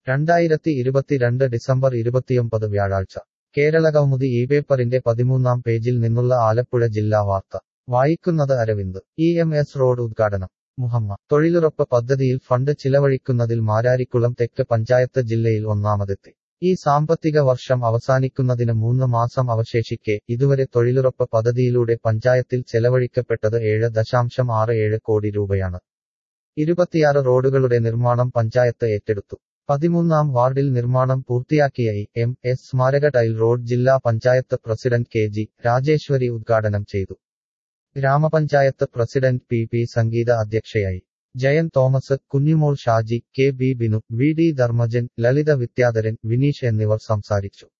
രണ്ടായിരത്തി ഇരുപത്തിരണ്ട് ഡിസംബർ ഇരുപത്തിയൊമ്പത് വ്യാഴാഴ്ച കേരളകൗമുദി ഈ പേപ്പറിന്റെ പതിമൂന്നാം പേജിൽ നിന്നുള്ള ആലപ്പുഴ ജില്ലാ വാർത്ത വായിക്കുന്നത് Aravind E M S road ഉദ്ഘാടനം മുഹമ്മ തൊഴിലുറപ്പ് പദ്ധതിയിൽ ഫണ്ട് ചിലവഴിക്കുന്നതിൽ മാരാരിക്കുളം തെക്ക് പഞ്ചായത്ത് ജില്ലയിൽ ഒന്നാമതെത്തി ഈ സാമ്പത്തിക വർഷം അവസാനിക്കുന്നതിന് മൂന്ന് മാസം അവശേഷിക്കെ ഇതുവരെ തൊഴിലുറപ്പ് പദ്ധതിയിലൂടെ പഞ്ചായത്തിൽ ചെലവഴിക്കപ്പെട്ടത് ഏഴ് ദശാംശം ആറ് ഏഴ് കോടി രൂപയാണ് ഇരുപത്തിയാറ് റോഡുകളുടെ നിർമ്മാണം പഞ്ചായത്ത് ഏറ്റെടുത്തു പതിമൂന്നാം വാർഡിൽ നിർമ്മാണം പൂർത്തിയാക്കിയ എം എസ് സ്മാരക ടൈൽ റോഡ് ജില്ലാ panchayat president K G Rajeswari ഉദ്ഘാടനം ചെയ്തു ഗ്രാമപഞ്ചായത്ത് പ്രസിഡന്റ് പി പി സംഗീത അധ്യക്ഷയായി Jayan Thomas Kunjimol Shaji K B Binu V D Dharmajan Lalitha Vidyadharan Vineesh എന്നിവർ സംസാരിച്ചു